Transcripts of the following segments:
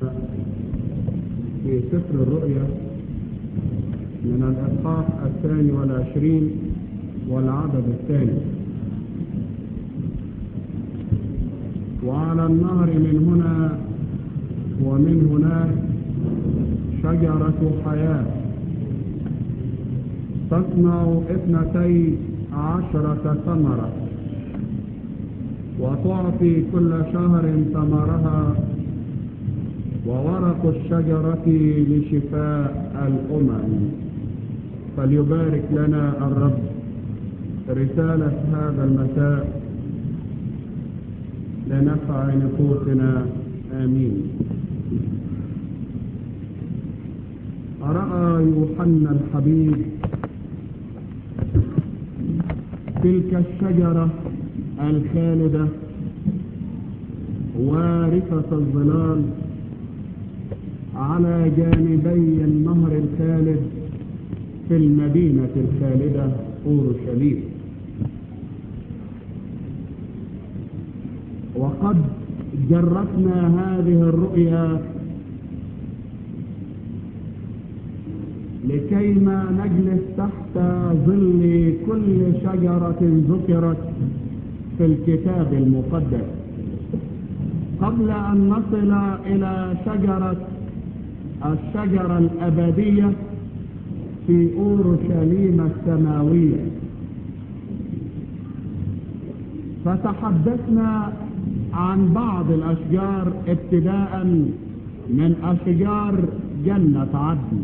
في سفر الرؤيا من الإصحاح الثاني والعشرين والعدد الثاني وعلى النهر من هنا ومن هناك شجرة حياة تصنع اثنتي عشرة ثمرة وتعطي كل شهر ثمرها وورق الشجرة لشفاء الأمم فليبارك لنا الرب رسالة هذا المساء لنفع نفوسنا آمين رأى يوحنا الحبيب تلك الشجرة الخالدة وارثة الظلال على جانبي النهر الخالد في المدينة الخالدة أورشليم وقد جرتنا هذه الرؤيا لكيما نجلس تحت ظل كل شجرة ذكرت في الكتاب المقدس قبل أن نصل إلى شجرة الشجرة الأبدية في أورشليم السماوية فتحدثنا عن بعض الأشجار ابتداء من أشجار جنة عدن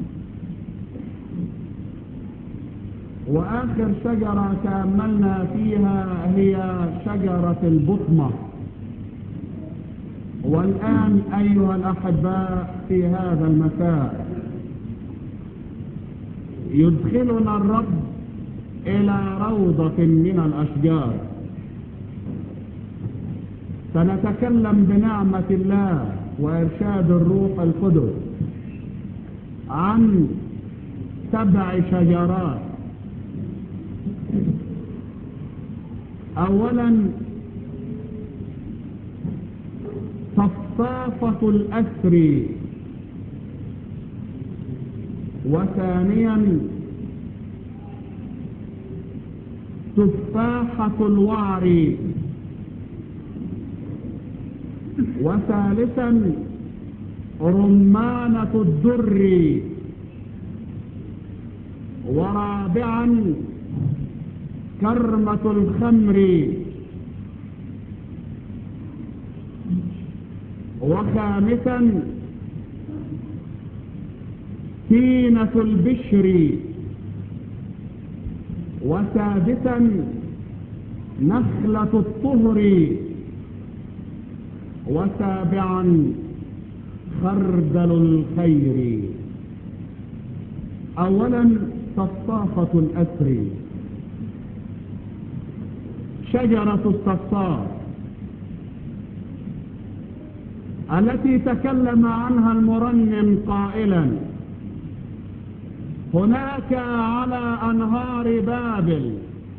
وآخر شجرة تأملنا فيها هي شجرة البطمة والآن أيها الأحباء في هذا المساء يدخلنا الرب إلى روضة من الأشجار سنتكلم بنعمة الله وإرشاد الروح القدس عن سبع شجرات أولا صفافة الأسر وثانيا تفاحة الوعر وثالثا رمانة الدر ورابعا كرمة الخمر وخامسا تينة البشر وسادسا نخلة الطهر وسابعا خردل الخير اولا صفافة الاسر شجرة الصفار التي تكلم عنها المرنم قائلا هناك على أنهار بابل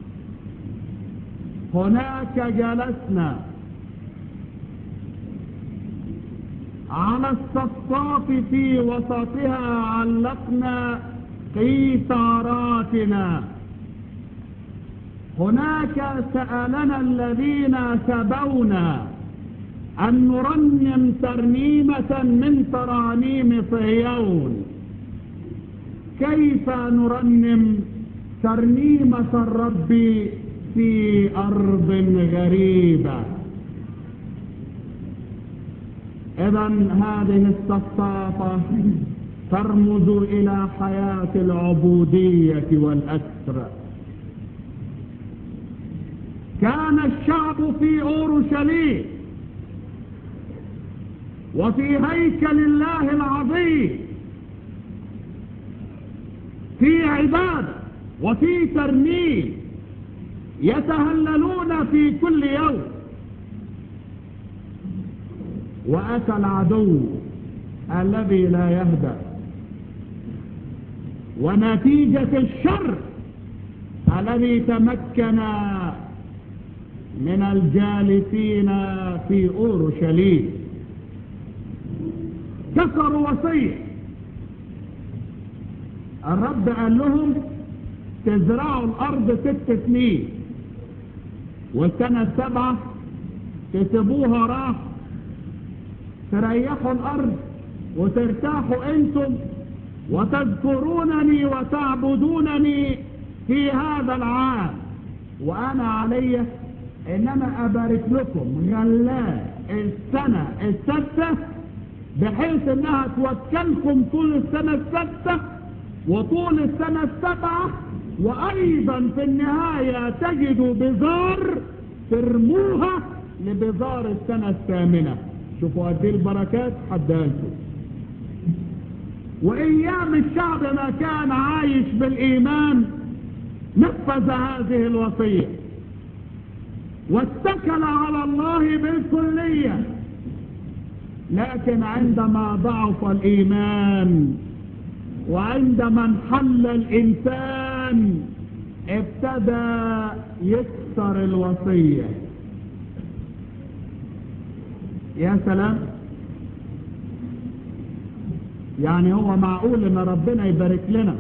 هناك جلسنا على الصفاف في وسطها علقنا قيثاراتنا هناك سألنا الذين سبونا أن نرنم ترنيمة من ترانيم صهيون كيف نرنم ترنيمة الرب في أرض غريبة إذا هذه الصفافة ترمز إلى حياة العبودية والأسر كان الشعب في أورشليم وفي هيكل الله العظيم في عبادة وفي ترنيم يتهللون في كل يوم وأتى العدو الذي لا يهدأ ونتيجة الشر الذي تمكن من الجالسين في أورشليم كسروا وصية الرب قال لهم تزرعوا الأرض ست سنين والسنة السبعة تسيبوها راح تريحوا الأرض وترتاحوا أنتم وتذكرونني وتعبدونني في هذا العام وأنا علي إن أنا أبارك لكم غلات السنة الستة بحيث إنها توكلكم طول السنة الستة وطول السنة السبعة وأيضا في النهاية تجدوا بذار ترموها لبذار السنة الثامنة شوفوا قد ايه البركات حدها لكم وأيام الشعب ما كان عايش بالإيمان نفذ هذه الوصية واتكل على الله بالكلية لكن عندما ضعف الإيمان وعندما انحل الإنسان ابتدى يكسر الوصية يا سلام يعني هو معقول ان ربنا يبارك لنا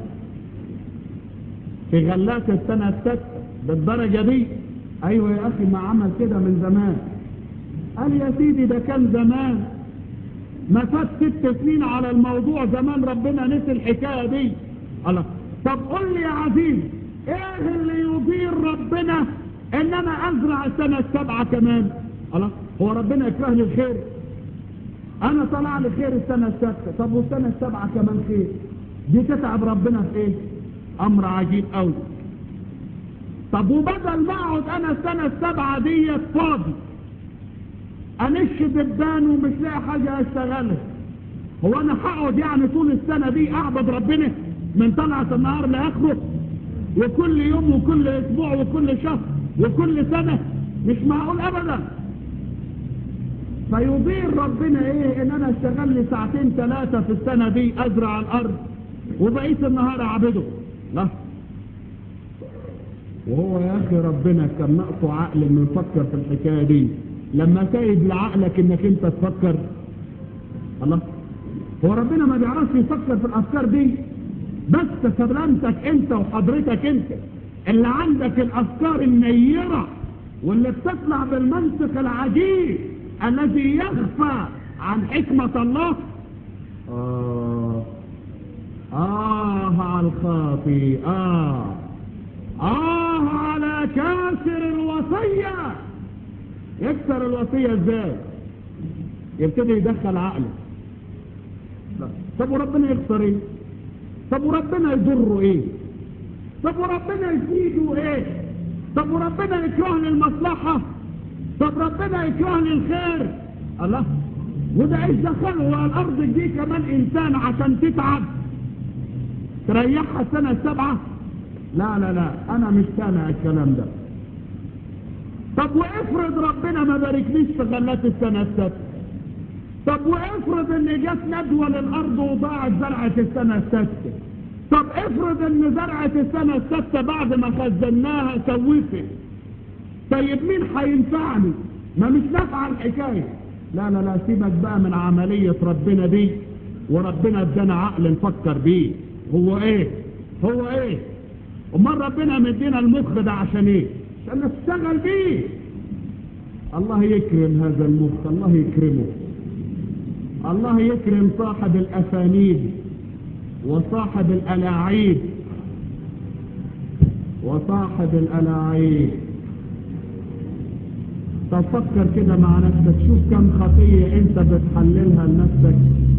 في غلات السنة الستة بالدرجة دي ايوه يا اخي ما عمل كده من زمان قال يا سيدي ده كان زمان ما فات ست سنين على الموضوع زمان ربنا نسي الحكاية دي الله طب قول لي يا عزيز ايه اللي يضير ربنا ان انا ازرع السنة السبعة كمان الله هو ربنا يكره لي الخير انا طلع لي خير السنة السادسة طب والسنة السبعة كمان خير دي تتعب ربنا في ايه امر عجيب قوي طب وبدل ما اقعد انا السنة السبعة ديت فاضي انش دبان ومش لاقي حاجة اشتغلها هو انا هقعد يعني طول السنة دي اعبد ربنا من طلعة النهار لاخره وكل يوم وكل اسبوع وكل شهر وكل سنة مش معقول ابدا فيضير ربنا ايه ان انا اشتغل لي ساعتين ثلاثة في السنة دي ازرع الارض وبقيت النهار اعبده لا وهو يا اخي ربنا كان ناقصه عقل انه يفكر في الحكاية دي لما سايب لعقلك انك انت تفكر الله هو ربنا ما بيعرفش يفكر في الافكار دي بس سلامتك انت وحضرتك انت اللي عندك الافكار النيرة واللي بتطلع بالمنطق العجيب الذي يخفى عن حكمة الله آه آه على الخاطي آه آه على كاسر الوصية يكسر الوصية ازاي يبتدي يدخل عقله طب وربنا يخسر ايه طب وربنا يضره ايه طب وربنا يزيده ايه طب وربنا يكره للمصلحة طب ربنا يكره للخير الله وده ايش دخله الارض دي كمان انسان عشان تتعب تريحها السنة السبعة لا لا لا انا مش سامع الكلام ده طب وافرض ربنا ما باركليش في غلات السنة السادسة طب وافرض ان جت ندوة للارض وضاعت زرعة السنة السادسة طب افرض ان زرعة السنة السادسة بعد ما خزناها سوفت طيب مين هينفعني ما مش نافعة الحكاية لا لا لا سيبك بقى من عملية ربنا دي وربنا ادانا عقل نفكر بيه هو ايه هو ايه امال ربنا مدينا المخ ده عشان ايه عشان نشتغل بيه الله يكرم هذا المخ الله يكرمه الله يكرم صاحب الأسانيد وصاحب الألاعيب وصاحب الألاعيب تفكر كده مع نفسك شوف كم خطية انت بتحللها لنفسك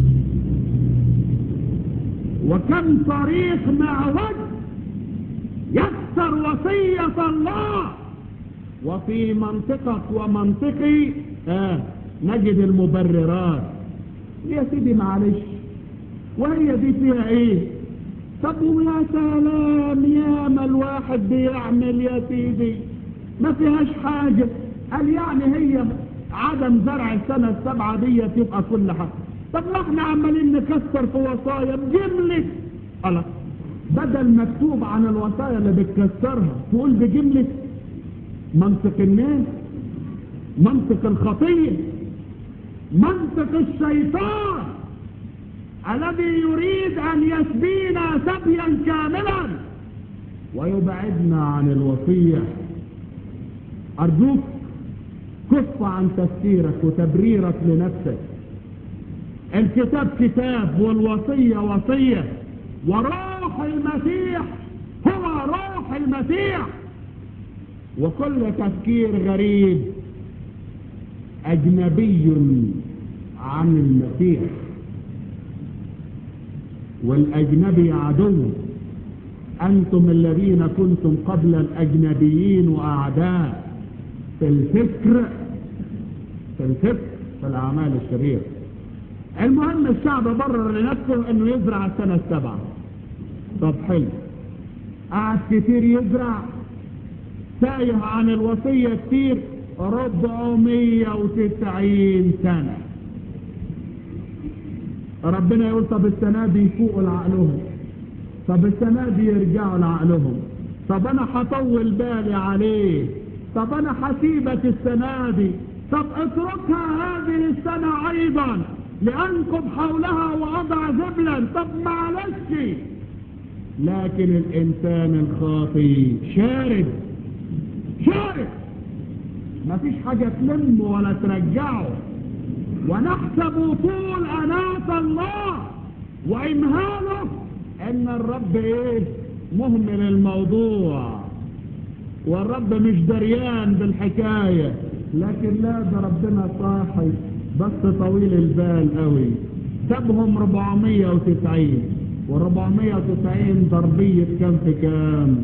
وكم طريق معوج يكسر وصية الله وفي منطقك ومنطقي آه نجد المبررات يا سيدي معلش وهي دي فيها ايه طب ويا سلام يا ما الواحد بيعمل يا سيدي ما فيهاش حاجة قال يعني هي عدم زرع السنة السبعة دي تبقى كل حاجة طب ما احنا عمالين نكسر في وصايا بجملة الله بدل مكتوب عن الوصايا اللي بتكسرها تقول بجملة منطق الناس منطق الخطية منطق الشيطان الذي يريد أن يسبينا سبيا كاملا ويبعدنا عن الوصية أرجوك كف عن تفسيرك وتبريرك لنفسك الكتاب كتاب والوصية وصية وروح المسيح هو روح المسيح وكل تفكير غريب أجنبي عن المسيح والأجنبي عدو أنتم الذين كنتم قبل الأجنبيين وأعداء في الفكر في الفكر في الأعمال الشريرة المهم الشعب برر لنفسه انه يزرع السنة السبعة طب حلو قعد كتير يزرع تايه عن الوصية كتير ربعمية وتسعين سنة ربنا يقول طب السنة دي يفوقوا لعقلهم طب السنة دي يرجعوا لعقلهم طب انا هطول بالي عليه طب انا هسيبك السنة دي طب اتركها هذه السنة ايضا لانكم حولها وأضع زبلا طب معلش لكن الانسان الخاطي شارد شارد مفيش حاجة تلمه ولا ترجعه ونحسب طول أناة الله وإمهاله إن الرب إيه مهمل الموضوع والرب مش دريان بالحكاية لكن لا ده ربنا صاحي بس طويل البال قوي سابهم 490 و490 ضربية كم في كام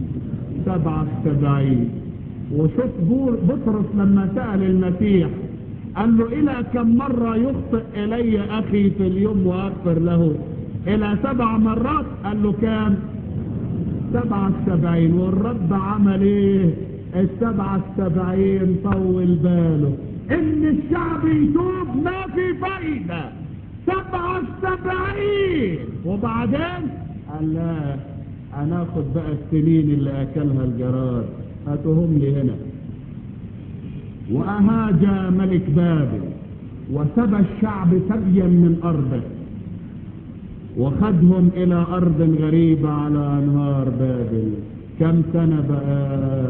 77 وشوف بطرس لما سأل المسيح قال له إلى كم مرة يخطئ إلي أخي في اليوم وأغفر له إلى سبع مرات قال له كام سبعة السبعين والرب عمل إيه السبعة السبعين طول باله إن الشعب يتوب ما في فايدة سبعة السبعين وبعدين قال لا هناخد بقى السنين اللي أكلها الجراد هاتهم لي هنا وأهاج ملك بابل وسبى الشعب سبيا من أرضه وخدهم إلى أرض غريبة على أنهار بابل كم سنة بقى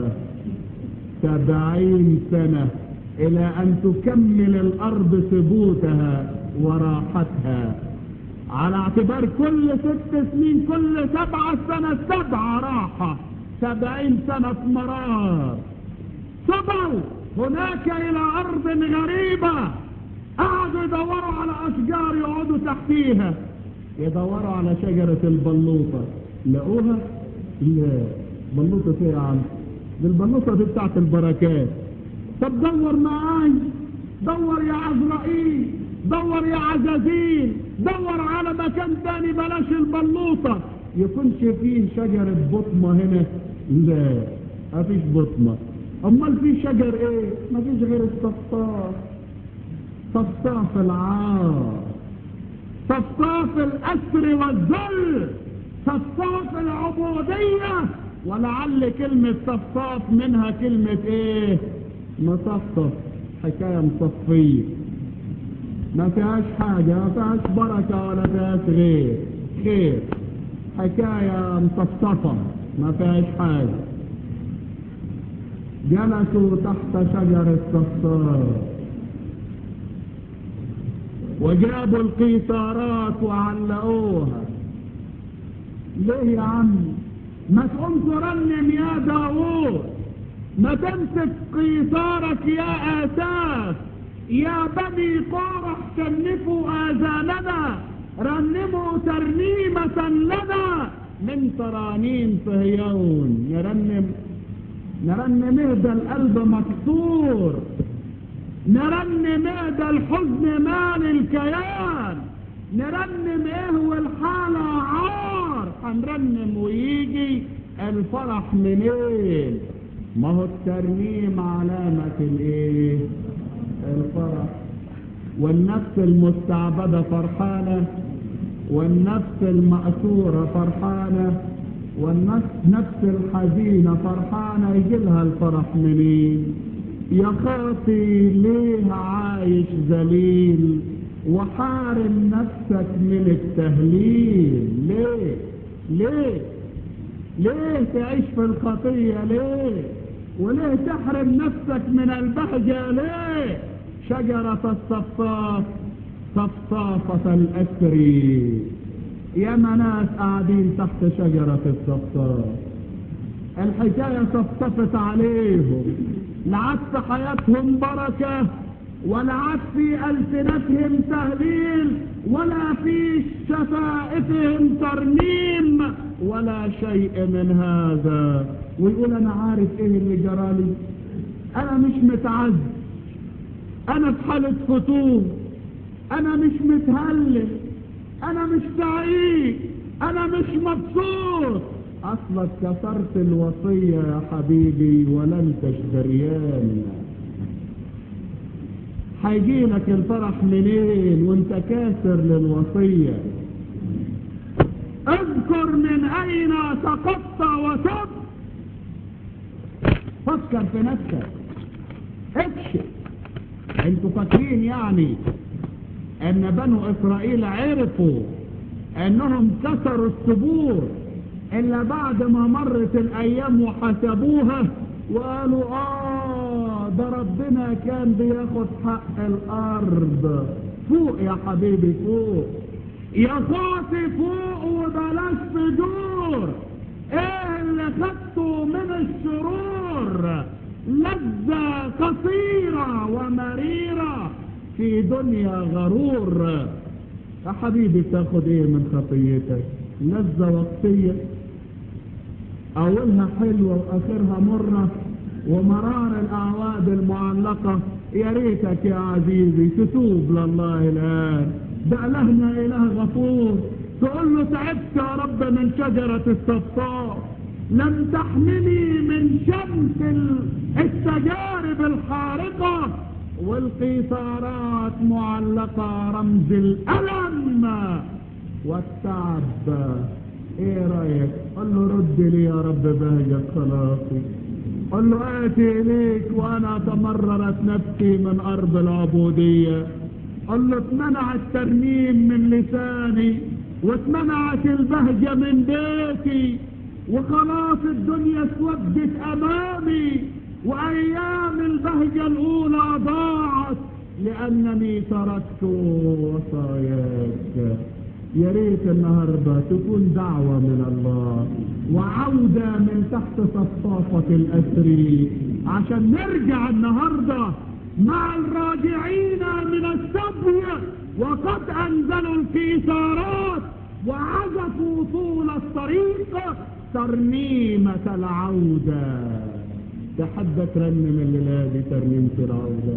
سبعين سنة إلى أن تكمل الأرض ثبوتها وراحتها على اعتبار كل ست سنين كل سبعة سنة سبعة راحة سبعين سنة مرار سبعوا هناك إلى أرض غريبة قعدوا يدوروا على أشجار يقعدوا تحتيها يدوروا على شجرة البلوطة لقوها؟ لا بلوطة ايه يا عم؟ دي البلوطة دي بتاعت البركات طب دور معاي دور يا عزرائيل دور يا عزازيل دور على مكان تاني بلاش البلوطة يكونش فيه شجرة بطمة هنا لا مفيش بطمة امال في شجر ايه مفيش غير الصفصاف صفصاف العار صفصاف الاسر والذل صفصاف العبودية ولعل كلمة صفصاف منها كلمة ايه مصفصف حكاية مصفية ما فيهاش حاجة ما فيهاش بركة ولا فيهاش غير خير حكاية مصفصفة ما فيهاش حاجة جلسوا تحت شجر الصفصاف وجابوا القيثارات وعلقوها ليه يا عم ما تقوم ترنم يا داوود ما تمسك قيثارك يا آساف يا بني قارح كنفوا آذاننا رنموا ترنيمة لنا من ترانيم صهيون نرنم نرنم اهدى القلب مكسور نرنم اهدى الحزن مال الكيان نرنم ايه والحالة عار هنرنم ويجي الفرح منين ما هو الترنيم علامة الايه الفرح والنفس المستعبدة فرحانة والنفس المأسورة فرحانة والنفس نفس الحزينة فرحانة يجيلها الفرح منين يا خاطي ليه عايش ذليل وحارم نفسك من التهليل ليه ليه ليه تعيش في الخطية ليه وليه تحرم نفسك من البهجة ليه شجرة الصفصاف صفصافة الأسري يا ناس قاعدين تحت شجرة الصفصاف الحكاية صفصفت عليهم لعد في حياتهم بركة ولا عاد في ألسنتهم تهليل ولا في شفائفهم ترنيم ولا شيء من هذا ويقول أنا عارف إيه اللي جرالي أنا مش متعز أنا في حالة فتور أنا مش متهلل أنا مش سعيد أنا مش مبسوط أصلك كسرت الوصية يا حبيبي ولن تشتريان هيجي لك الفرح منين وانت كاسر للوصية اذكر من اين سقطت وتب فكر في نفسك اكشف انتوا فاكرين يعني ان بنو اسرائيل عرفوا انهم كسروا السبور الا بعد ما مرت الايام وحسبوها وقالوا اه ده ربنا كان بياخد حق الارض فوق يا حبيبي فوق يا خاطي فوق وبلاش فجور ايه اللي خدته من الشرور لذة قصيرة ومريرة في دنيا غرور يا حبيبي تاخد ايه من خطيتك لذة وقتية اولها حلوة واخرها مرة ومرار الاعواد المعلقة يا ريتك يا عزيزي تتوب لله الان ده الهنا اله غفور تقول له تعبت يا رب من شجرة الصفاء لم تحمني من شمس التجارب الحارقة والقيثارات معلقة رمز الألم والتعب ايه رأيك قل له رد لي يا رب بهجة خلاصي قل له اتي اليك وانا تمررت نفسي من ارض العبودية قل له اتمنع الترنيم من لساني واتمنعت البهجة من بيتي وخلاص الدنيا اسودت امامي وايام البهجة الاولى ضاعت لانني تركت وصاياك يا ريت النهاردة تكون دعوة من الله وعودة من تحت صفافة الأسري عشان نرجع النهاردة مع الراجعين من السبي وقد أنزلوا الكيسارات وعزفوا طول الطريق ترنيمة العودة تحب ترنم الليلة دي ترنيمة العودة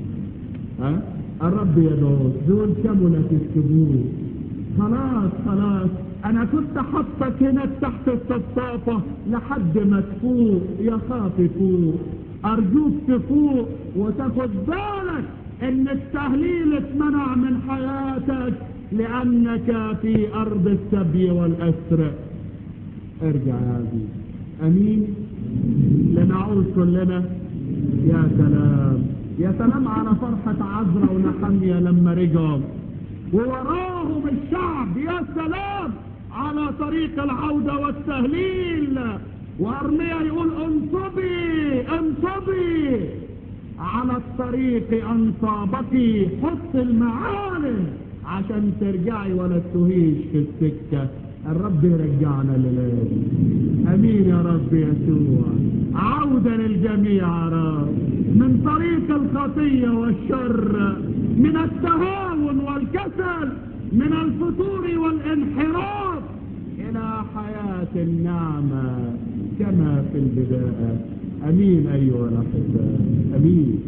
ها الرب يدعوك دول كملت السبوع خلاص خلاص انا كنت حطك هنا تحت الصفافة لحد ما تفوق يا خاطي فوق ارجوك تفوق وتاخد بالك ان التهليل اتمنع من حياتك لانك في ارض السبي والاسر ارجع يا عزيز امين لنعود كلنا يا سلام يا سلام على فرحة عزرا ونحمية لما رجعوا ووراهم الشعب يا سلام على طريق العودة والتهليل وارميا يقول انصبي انصبي على الطريق انصابك حط المعالم عشان ترجعي ولا تهيش في السكة الرب يرجعنا لليل امين يا رب يسوع عودة للجميع يا رب من طريق الخطية والشر من التهاون والكسل من الفتور والانحراف الى حياة النعمة كما في البداية امين ايها الاحباء امين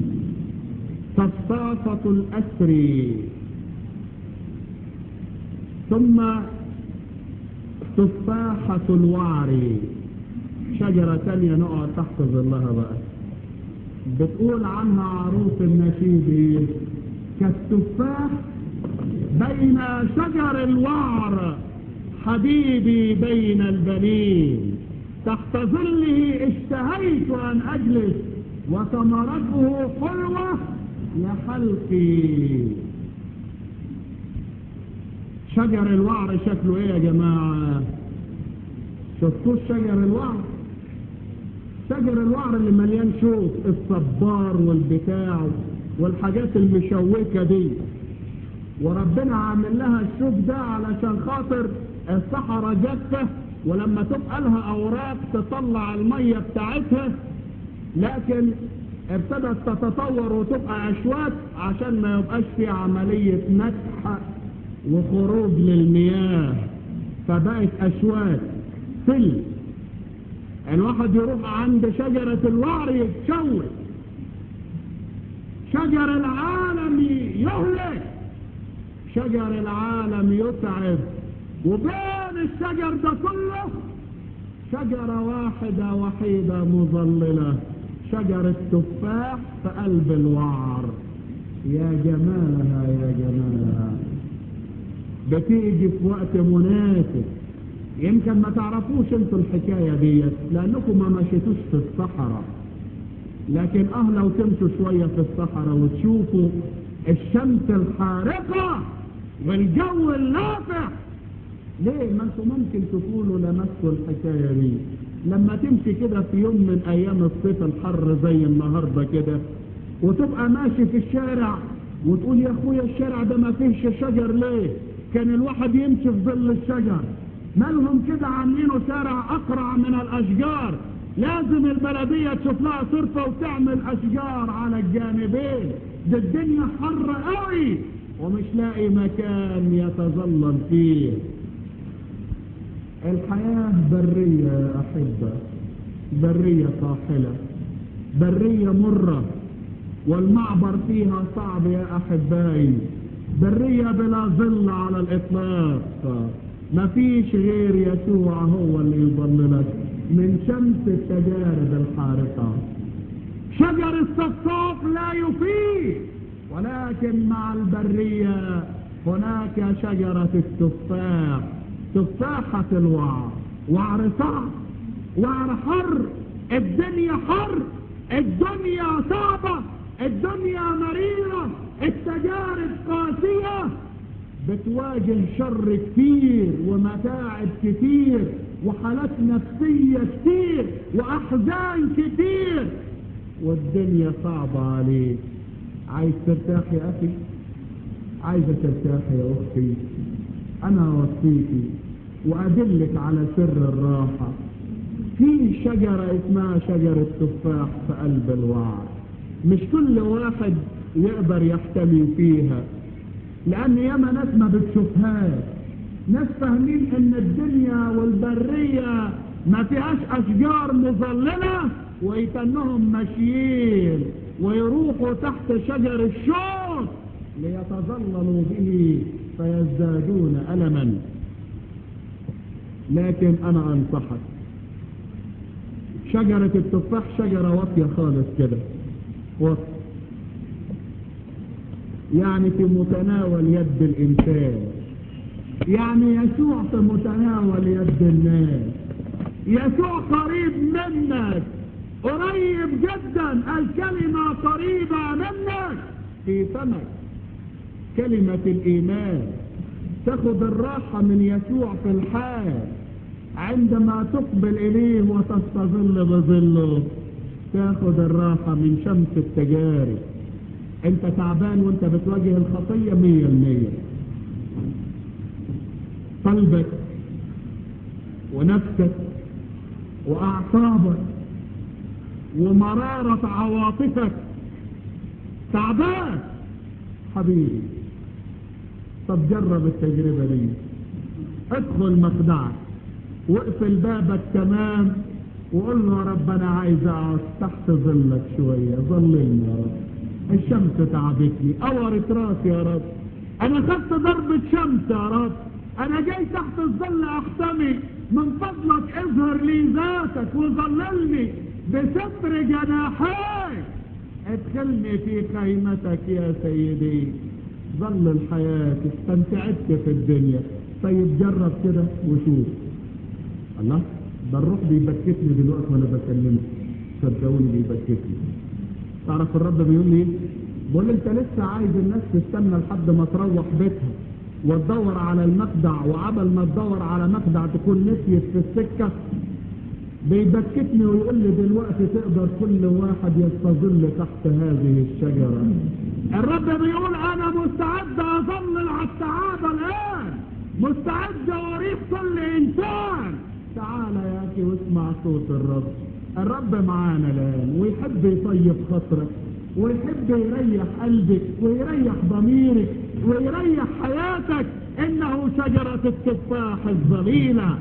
صفافة الاسر ثم تفاحة الوعر شجرة تانية نقعد تحت ظلها بقى بتقول عنها عروس النشيد كالتفاح بين شجر الوعر حبيبي بين البنين تحت ظله اشتهيت ان اجلس وثمرته حلوة لحلقي شجر الوعر شكله ايه يا جماعة شفتوش شجر الوعر شجر الوعر اللي مليان شوك الصبار والبتاع والحاجات المشوكة دي وربنا عامل لها الشوك ده علشان خاطر الصحراء جافة ولما تبقى لها اوراق تطلع المية بتاعتها لكن ابتدت تتطور وتبقى اشواك عشان ما يبقاش في عملية مسح وخروج للمياه فبقت اشواك سل الواحد يروح عند شجرة الوعر يتشوك شجر العالم يهلك شجر العالم يتعب وبين الشجر ده كله شجرة واحدة وحيدة مظللة شجرة تفاح في قلب الوعر يا جمالها يا جمالها بتيجي في وقت مناسب يمكن ما تعرفوش انتوا الحكاية ديت لانكم ما مشيتوش في الصحراء لكن اه لو تمشوا شوية في الصحراء وتشوفوا الشمس الحارقة والجو اللافع ليه ما انتوا ممكن تكونوا لمستوا الحكاية دي لما تمشي كده في يوم من ايام الصيف الحر زي النهاردة كده وتبقى ماشي في الشارع وتقول يا اخويا الشارع ده ما فيهش شجر ليه كان الواحد يمشي في ظل الشجر مالهم كده عاملينه شارع اقرع من الاشجار لازم البلدية تشوف لها صرفة وتعمل اشجار على الجانبين ده الدنيا حر قوي ومش لاقي مكان يتظلل فيه الحياة برية يا أحبة برية طاحلة برية مرة والمعبر فيها صعب يا أحبائي برية بلا ظل على الإطلاق مفيش غير يسوع هو اللي يظللك من شمس التجارب الحارقة شجر الصفصاف لا يفيد ولكن مع البرية هناك شجرة التفاح تفاحة الوعر وعر صعب وعر حر الدنيا حر الدنيا صعبة الدنيا مريرة التجارب قاسية بتواجه شر كتير ومتاعب كتير وحالات نفسية كتير وأحزان كتير والدنيا صعبة عليك عايز ترتاح يا أخي عايزة ترتاح يا أختي أنا أوصيكي وأدلك على سر الراحة في شجرة اسمها شجرة تفاح في قلب الوعر مش كل واحد يقدر يحتمي فيها لأن ياما ناس ما بتشوفهاش ناس فاهمين ان الدنيا والبرية ما فيهاش اشجار مظللة ويتنهم ماشيين ويروحوا تحت شجر الشوك ليتظللوا به فيزدادون ألما لكن أنا أنصحك شجرة التفاح شجرة واطية خالص كده واطية يعني في متناول يد الإنسان يعني يسوع في متناول يد الناس يسوع قريب منك قريب جدا الكلمة قريبة منك في فمك كلمة الإيمان تاخد الراحة من يسوع في الحال عندما تقبل إليه وتستظل بظله تاخد الراحة من شمس التجارب انت تعبان وانت بتواجه الخطية مية المية قلبك ونفسك وأعصابك ومرارة عواطفك تعبان حبيبي طب جرب التجربة دي ادخل مخدعك واقفل بابك تمام وقول له يا رب انا عايز اقعد تحت ظلك شوية ظللني يا رب الشمس تعبتني اورت راسي يا رب انا خدت ضربة شمس يا رب انا جاي تحت الظل احتمي من فضلك اظهر لي ذاتك وظللني بستر جناحيك ادخلني في خيمتك يا سيدي ظل الحياة استمتعت في الدنيا طيب جرب كده وشوف الله ده الروح بيبكتني دلوقتي وانا بكلمك صدقوني بيبكتني تعرف الرب بيقول لي بيقول انت لسه عايز الناس تستنى لحد ما تروح بيتها وتدور على المخدع وعبل ما تدور على مخدع تكون نسيت في السكة بيبكتني ويقول لي دلوقتي تقدر كل واحد يستظل تحت هذه الشجرة الرب بيقول انا مستعد اظلل على السعادة الان مستعد اوريك كل انسان تعال يا اخي واسمع صوت الرب الرب معانا الان ويحب يطيب خاطرك ويحب يريح قلبك ويريح ضميرك ويريح حياتك انه شجرة التفاح الظليلة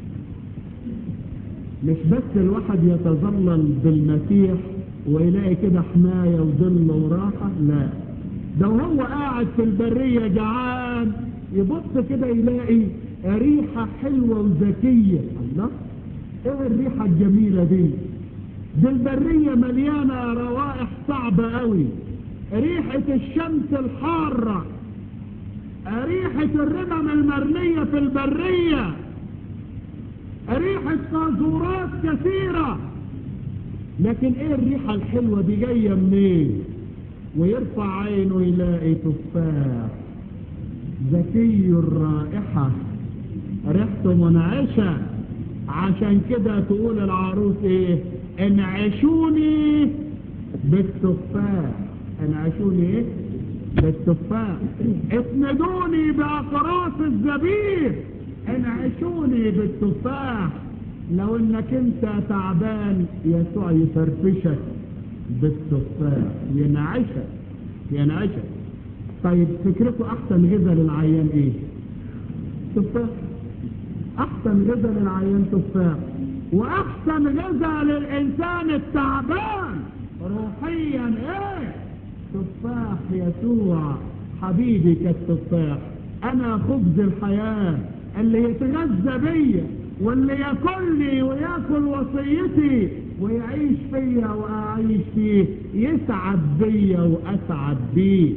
مش بس الواحد يتظلل بالمسيح ويلاقي كده حماية وظل وراحة لا ده وهو قاعد في البرية جعان يبص كده يلاقي ريحة حلوة وذكية الله ايه الريحة الجميلة دي دي البرية مليانة روائح صعبة قوي ريحة الشمس الحارة ريحة الرمم المرمية في البرية ريحة قاذورات كثيرة لكن ايه الريحة الحلوة دي جاية منين ويرفع عينه يلاقي تفاح ذكي الرائحة ريحته منعشة عشان كده تقول العروس ايه انعشوني بالتفاح انعشوني ايه بالتفاح اسندوني باقراص الزبيب انعشوني بالتفاح لو انك انت تعبان يسوع يفرفشك بالتفاح ينعشك ينعشك طيب فكرته احسن غذاء للعيان ايه تفاح احسن غذاء للعيان تفاح واحسن غذاء للانسان التعبان روحيا ايه تفاح يسوع حبيبي كالتفاح انا خبز الحياة اللي يتغذى بيا واللي ياكلني وياكل وصيتي ويعيش فيا واعيش فيه يسعد بيا واسعد بيه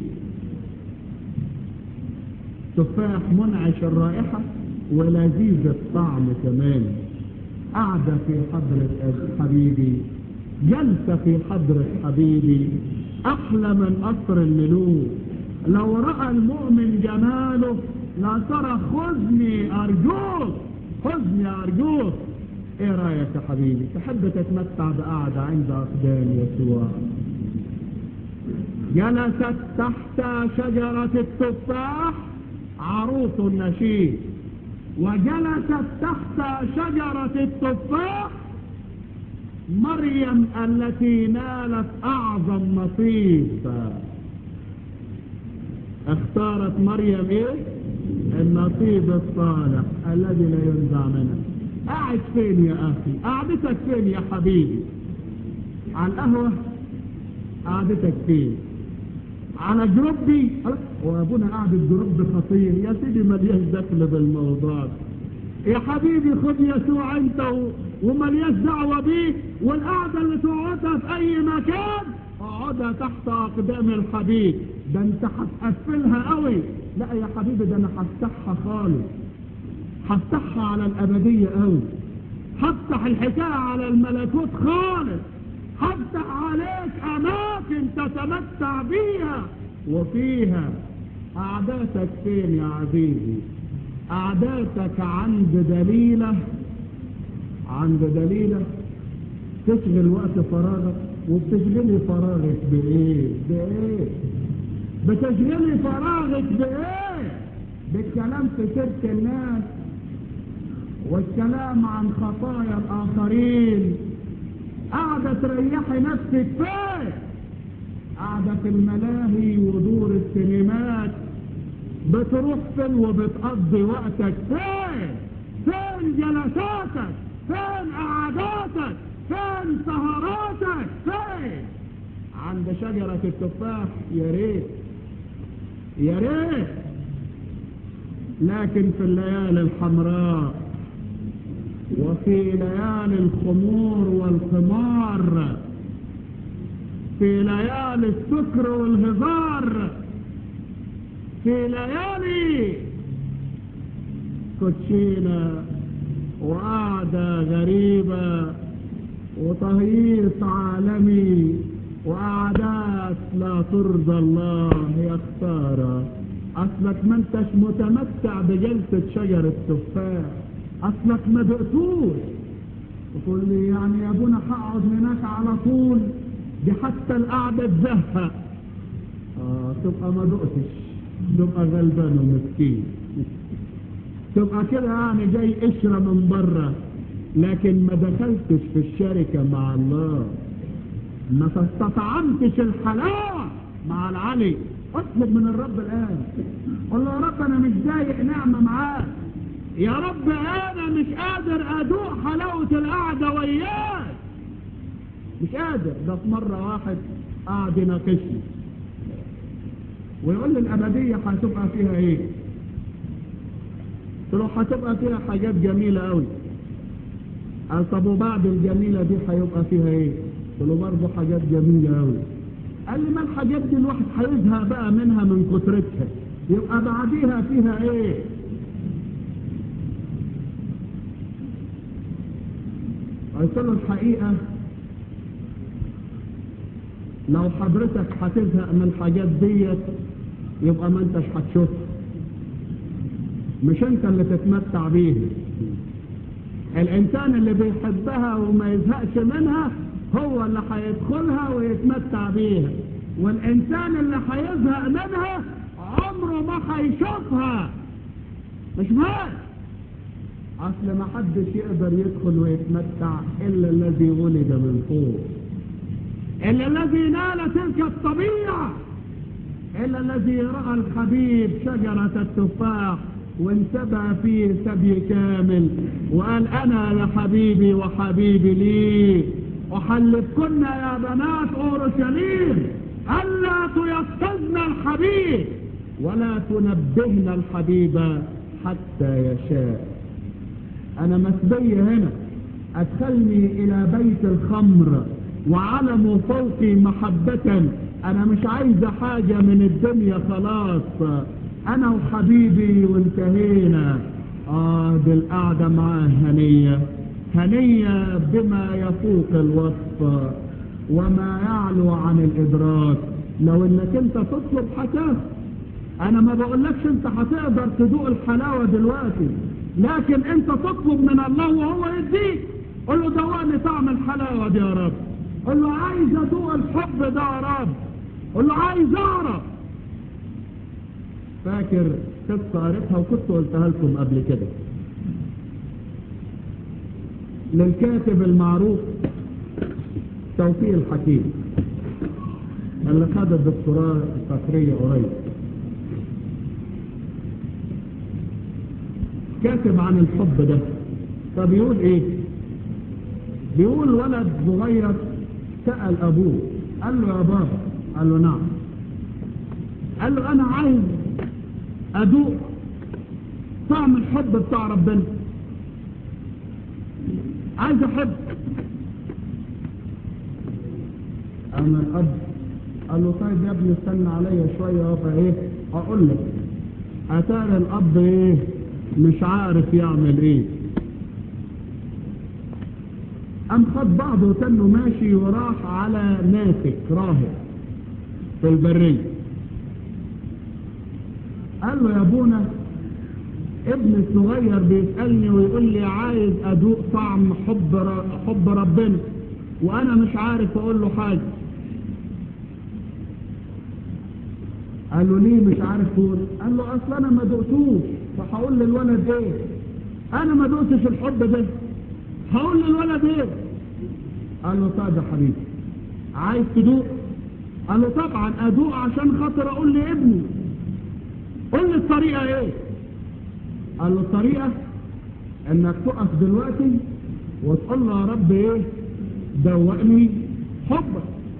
تفاح منعش الرائحة ولذيذ الطعم كمان قاعدة في حضرة حبيبي جلسة في حضرة حبيبي أحلى من قصر الملوك لو رأى المؤمن جماله لا ترى خذني أرجوك خذني أرجوك ايه رأيك يا حبيبي تحب تتمتع بقعدة عند أقدام يسوع جلست تحت شجرة التفاح عروس النشيد وجلست تحت شجرة التفاح مريم التي نالت أعظم نصيب اختارت مريم ايه النصيب الصالح الذي لا ينزع منه قاعد فين يا اخي قعدتك فين يا حبيبي على القهوة قعدتك فين على جربي وابونا قاعد الجرب خطير يا سيدي ملياش دخل بالموضوع يا حبيبي خد يسوع انت و... وملياش دعوة بيه والقعدة اللي تقعدها في اي مكان اقعدها تحت اقدام الحبيب ده انت هتقفلها قوي لا يا حبيبي ده انا هفتحها خالص هفتحها على الابدية قوي هفتح الحكاية على الملكوت خالص هفتح عليك اماكن تتمتع بيها وفيها قعداتك فين يا عزيزي قعداتك عند دليلة عند دليلة تشغل وقت فراغك وبتشغلي فراغك بايه بايه بتشغلي فراغك بايه بالكلام في شرك الناس والكلام عن خطايا الاخرين قاعدة تريحي نفسك فين قاعدة في الملاهي ودور السينمات بتروح فين وبتقضي وقتك فين فين جلساتك فين قعداتك فين سهراتك فين عند شجرة التفاح يا ريت يا ريت لكن في الليالي الحمراء وفي ليالي الخمور والقمار في ليالي السكر والهزار في ليالي كوتشينة وقعدة غريبة وتهييص عالمي وقعدات لا ترضى الله يا خسارة اصلك ما انتش متمتع بجلسة شجر التفاح اصلك ما دقتوش تقول لي يعني يا ابونا هقعد هناك على طول دي حتى القعدة تزهق اه تبقى ما دقتش تبقى غلبان ومسكين تبقى كده يعني جاي قشرة من بره لكن ما دخلتش في الشركة مع الله ما استطعمتش الحلاوة مع العلي اطلب من الرب الآن قل له يا رب أنا مش ضايق نعمة معاك يا رب أنا مش قادر أدوق حلاوة القعدة وياك مش قادر ده في مرة واحد قاعد يناقشني ويقول لي الأبدية هتبقى فيها إيه قلت له هتبقى فيها حاجات جميلة قوي قال طب وبعد الجميلة دي هيبقى فيها ايه قلت له برضه حاجات جميلة قوي قال لي ما الحاجات دي الواحد هيزهق بقى منها من كترتها يبقى بعديها فيها ايه قلت له الحقيقة لو حضرتك هتزهق من الحاجات ديت يبقى ما انتش هتشوفها مش انت اللي تتمتع بيها الانسان اللي بيحبها وما يزهقش منها هو اللي هيدخلها ويتمتع بيها والانسان اللي هيزهق منها عمره ما هيشوفها مش مال اصل ما حدش يقدر يدخل ويتمتع الا الذي ولد من فوق الا الذي نال تلك الطبيعه الا الذي راى الحبيب شجره التفاح وانتبه فيه سبي كامل وقال انا لحبيبي وحبيبي لي احلفكن يا بنات اورشليم الا تيقظن الحبيب ولا تنبهن الحبيب حتى يشاء انا مسبي هنا ادخلني الى بيت الخمر وعلم فوقي محبة انا مش عايزة حاجة من الدنيا خلاص انا وحبيبي وانتهينا اه دي القعدة معاه هنية هنية بما يفوق الوصف وما يعلو عن الادراك لو انك انت تطلب حتاه انا ما بقولكش انت هتقدر تدوق الحلاوة دلوقتي لكن انت تطلب من الله وهو يديك قل له دواني طعم الحلاوة دي يا رب قل له عايز ادوق الحب ده يا رب قل له عايز اعرف فاكر قصة قريتها وكنت قلتها لكم قبل كده للكاتب المعروف توفيق الحكيم اللي خد الدكتوراه الفكرية قريب كاتب عن الحب ده فبيقول ايه بيقول ولد صغير سأل ابوه قال له يا بابا قال له نعم قال له انا عايز ادوق طعم الحب بتاع ربنا عايز احب اما الاب قال له طيب يا ابني استنى عليا شويه وابقى ايه اقول لك اتاري الاب ايه مش عارف يعمل ايه قام خد بعضه وتنه ماشي وراح على ناسك راهب في البريه قال له يا ابونا ابن الصغير بيسألني ويقول لي عايز ادوق طعم حب ر... حب ربنا وانا مش عارف اقول له حاجة قال له ليه مش عارف تقول قال له اصل انا ما دقتوش فهقول للولد ايه انا ما دقتش الحب ده هقول للولد ايه قال له طيب يا حبيبي عايز تدوق قال له طبعا ادوق عشان خاطر اقول لابني قل لي الطريقة ايه قال له الطريقة انك تقف دلوقتي وتقول له يا رب ايه دوقني حبك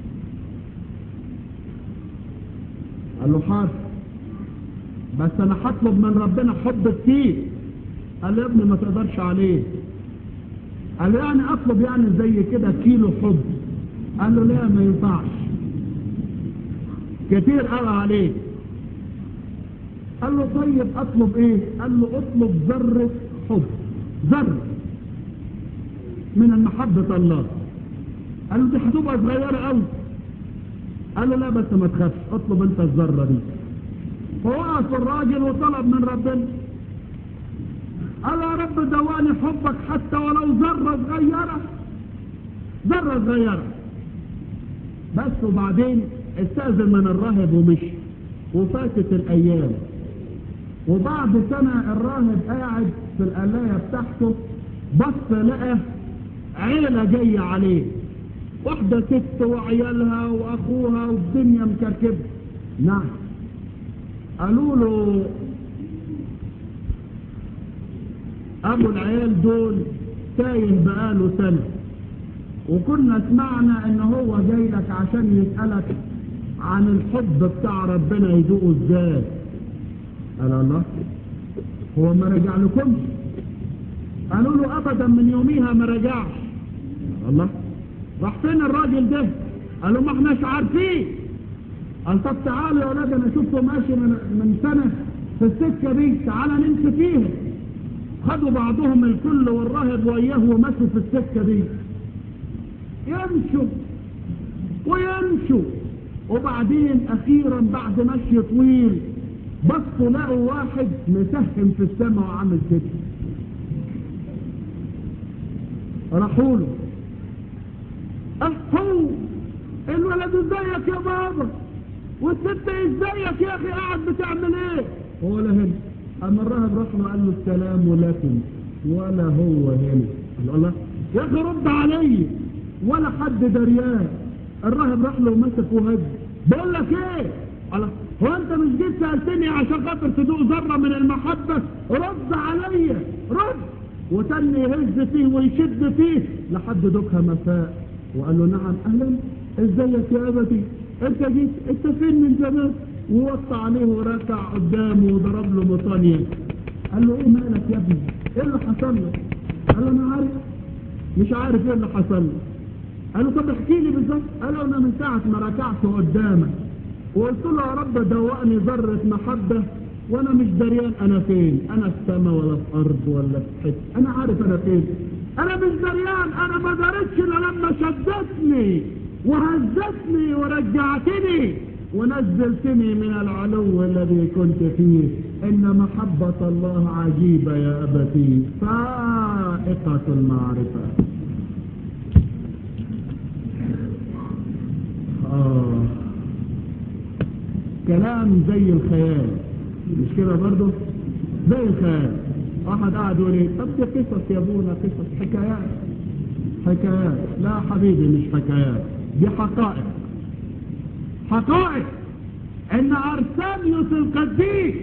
قال له حاضر بس انا هطلب من ربنا حب كتير قال له يا ابني ما تقدرش عليه قال له يعني اطلب يعني زي كده كيلو حب قال له لا ما ينفعش كتير قوي عليك قال له طيب اطلب ايه قال له اطلب ذرة حب ذرة من المحبة الله قال له دي هتبقى صغيرة قوي قال له لا بس ما تخافش اطلب انت الذرة دي فوقف الراجل وطلب من ربنا قال يا رب دواني حبك حتى ولو ذرة صغيرة ذرة صغيرة بس وبعدين استأذن من الراهب ومشي وفاتت الأيام وبعد سنة الراهب قاعد في القلاية بتاعته بص لقى عيلة جاية عليه واحدة ست وعيالها وأخوها والدنيا مكركبة نعم قالوا له أبو العيال دول تايه بقاله سنة وكنا سمعنا ان هو جاي لك عشان يسألك عن الحب بتاع ربنا يدوقه ازاي قال الله هو ما رجع لكمش قالوا له ابدا من يوميها ما رجعش الله راح فين الراجل ده قالوا ما احناش عارفين قال طب تعالوا يا ولاد انا شفته ماشي من, من سنة في السكة دي تعالى نمشي فيها خدوا بعضهم الكل والراهب وياه ومشوا في السكة دي يمشوا ويمشوا وبعدين اخيرا بعد مشي طويل بصوا لقوا واحد مسهم في السماء وعامل كده راحوا له هو الولد ازيك يا بابا والست ازيك يا اخي قاعد بتعمل ايه هو لا هنا اما الراهب راح له قال له السلام ولكن ولا هو هنا قال الله يا اخي رد علي ولا حد دريان الراهب راح له ومسك وهد بقول لك ايه الله هو انت مش جيت سالتني عشان خاطر تدوق ذره من المحبه رد عليا رد وتاني يهز فيه ويشد فيه لحد دوكها مساء وقال له نعم اهلا ازيك يا ابتي انت جيت انت فين من زمان ووطى عليه وركع قدامه وضرب له مطانية قال له ايه مالك يا ابني ايه اللي حصل لك قال له انا عارف مش عارف ايه اللي حصل لك قال له طب احكي لي بالظبط قال له انا من ساعة ما ركعت قدامك وقلت له يا رب دوقني ذرة محبة وانا مش دريان انا فين انا في سما ولا في ارض ولا في حته انا عارف انا فين انا مش دريان انا ما دريتش الا لما شدتني وهزتني ورجعتني ونزلتني من العلو الذي كنت فيه ان محبة الله عجيبة يا ابتي فائقة المعرفة آه. كلام زي الخيال مش كده برضه زي الخيال واحد قاعد يقول ايه طب دي قصص يا ابونا قصص حكايات حكايات لا حبيبي مش حكايات دي حقائق حقائق ان ارسانيوس القديس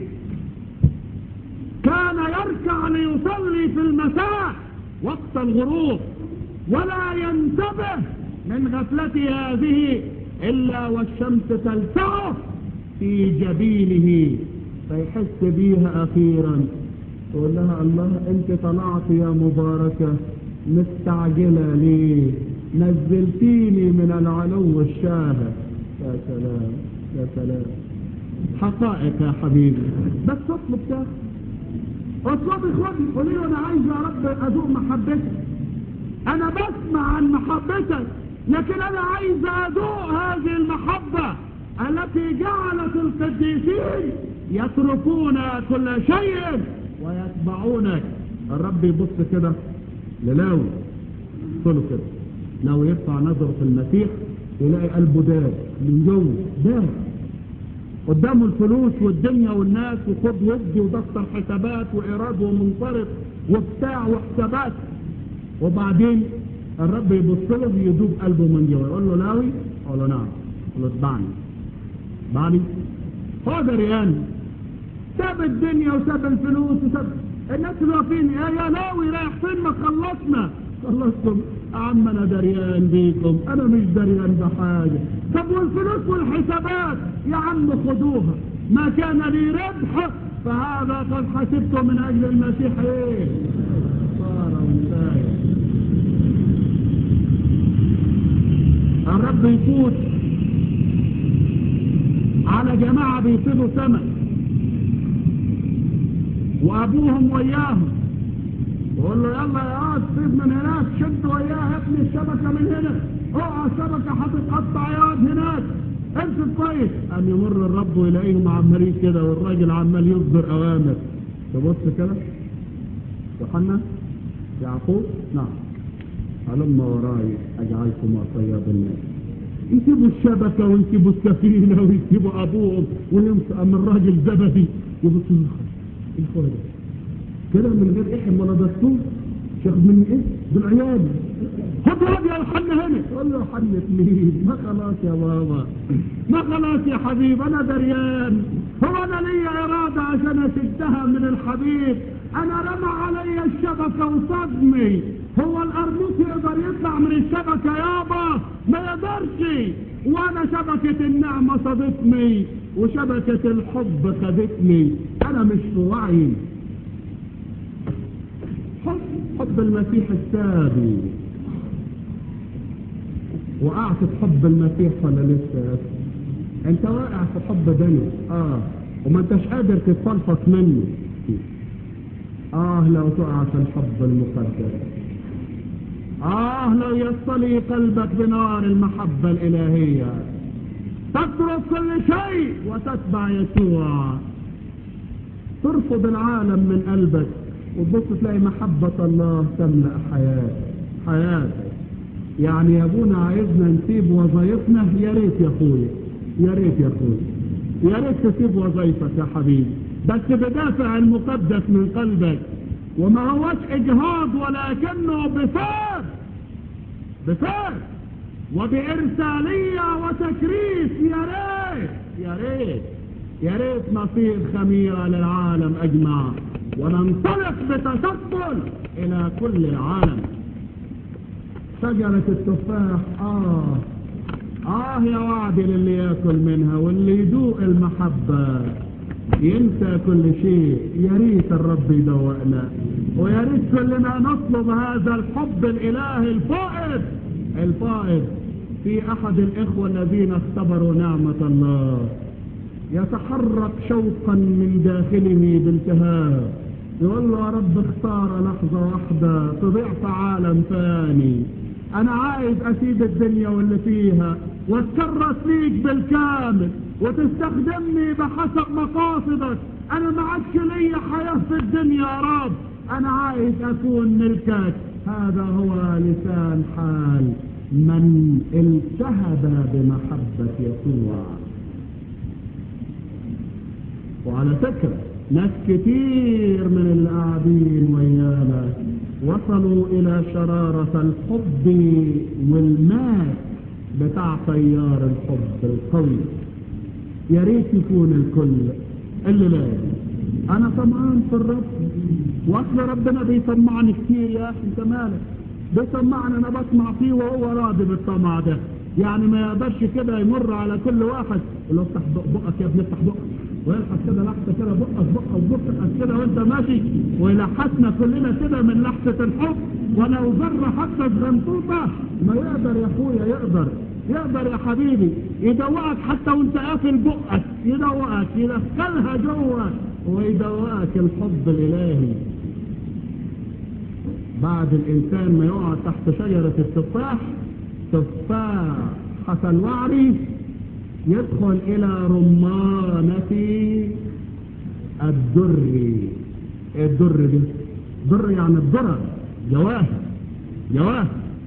كان يركع ليصلي في المساء وقت الغروب ولا ينتبه من غفلته هذه الا والشمس تلسعه في جبينه فيحس بيها اخيرا يقول لها الله انت طلعت يا مباركة مستعجلة ليه نزلتيني من العلو الشاهق يا سلام يا سلام حقائق يا حبيبي بس اطلب ده اطلبي خدي قولي له انا عايز يا رب ادوق محبتك انا بسمع عن محبتك لكن انا عايز ادوق هذه المحبة التي جعلت القديسين يتركون كل شيء ويتبعونك الرب يبص كده للاوي له كده لو يرفع نظره في المسيح يلاقي قلبه داب من جوه داب قدامه الفلوس والدنيا والناس وخد ودي ودفتر حسابات وايراد ومنصرف وبتاع وحسابات وبعدين الرب يبص له يدوب قلبه من جوه يقول له لاوي يقول له نعم يقول له اتبعني اتبعني هو دريان ساب الدنيا وساب الفلوس وساب الناس اللي واقفين يا يا لاوي رايح فين ما خلصنا خلصتم يا عم انا دريان بيكم انا مش دريان بحاجه طب والفلوس والحسابات يا عم خدوها ما كان لي ربح فهذا قد حسبته من اجل المسيح ايه صار وانتهى الرب يفوت على جماعة بيصيدوا سمك وابوهم وياهم وقول له يلا يا واد صيد من هناك شد وياه ابني الشبكة من هنا اوعى الشبكة هتتقطع يا واد هناك امسك كويس قام يمر الرب ويلاقيهم عمالين كده والراجل عمال يصدر اوامر تبص كده يوحنا يعقوب نعم هلم وراي اجعلكم صياد الناس يسيبوا الشبكة ويسيبوا السفينة ويسيبوا ابوهم ويمسك من الراجل زبدي يبص الخوة ده كده من غير احم ولا دستور شيخ من ايه بالعيال خد واد يا يوحنا هنا قال له يوحنا مين ما خلاص يا بابا ما خلاص يا حبيب انا دريان هو انا ليا ارادة عشان اشدها من الحبيب انا رمى علي الشبكة وصدمي هو القرموط يقدر يطلع من الشبكة يابا ما يقدرش وانا شبكة النعمة صدتني وشبكة الحب خدتني انا مش في وعي حب حب المسيح السابي وقعت في حب المسيح ولا لسه يا أخي؟ انت واقع في حب دنيا اه وما انتش قادر تتفلفص منه اه لو تقع في الحب المقدس آه لو يصطلي قلبك بنار المحبة الإلهية تترك كل شيء وتتبع يسوع ترفض العالم من قلبك وتبص تلاقي محبة الله تملأ حياتك حياتك يعني يا ابونا عايزنا نسيب وظيفتنا يا ريت يا اخويا يا ريت يا اخويا يا ريت تسيب وظيفتك يا حبيبي بس بدافع المقدس من قلبك وما هوش اجهاض ولكنه بفاد بفاد وبإرسالية وتكريس يا ريت يا ريت يا ريت نصير خميرة للعالم أجمع وننطلق بتشكل إلى كل العالم شجرة التفاح آه آه يا وعدي للي ياكل منها واللي يذوق المحبة ينسى كل شيء يا ريت الرب يدوقنا ويا ريت كلنا نطلب هذا الحب الإلهي الفائض الفائض في أحد الإخوة الذين اختبروا نعمة الله يتحرك شوقا من داخله بانتهاء يقول له يا رب اختار لحظة واحدة تضيع في عالم ثاني انا عايز اسيب الدنيا واللي فيها واتكرس ليك بالكامل وتستخدمني بحسب مقاصدك انا ما عادش ليا حياة في الدنيا يا رب انا عايز اكون ملكك هذا هو لسان حال من التهب بمحبة يسوع وعلى فكرة ناس كتير من اللي قاعدين ويانا وصلوا الى شرارة الحب والماء بتاع تيار الحب القوي يا ريت يكون الكل اللي لا انا طمعان في الرب واصل ربنا بيسمعني كتير يا اخي انت مالك بيسمعني انا بسمع فيه وهو راضي بالطمع ده يعني ما يقدرش كده يمر على كل واحد يقول له افتح بقك يا ابني افتح بقك ويلحس كده لحظة كده بقك بقك بقك كده وانت ماشي ويلحسنا كلنا كده من لحظة الحب ولو ذرة حتى صغنطوطة ما يقدر يا اخويا يقدر يقدر يا حبيبي يدوقك حتى وانت قافل بقك يدوقك يدخلها جوه ويدوقك الحب الالهي بعد الانسان ما يقعد تحت شجرة التفاح تفاحة الوعري يدخل الى رمانة الدر الدر دي در يعني الدرر جواهر جواهر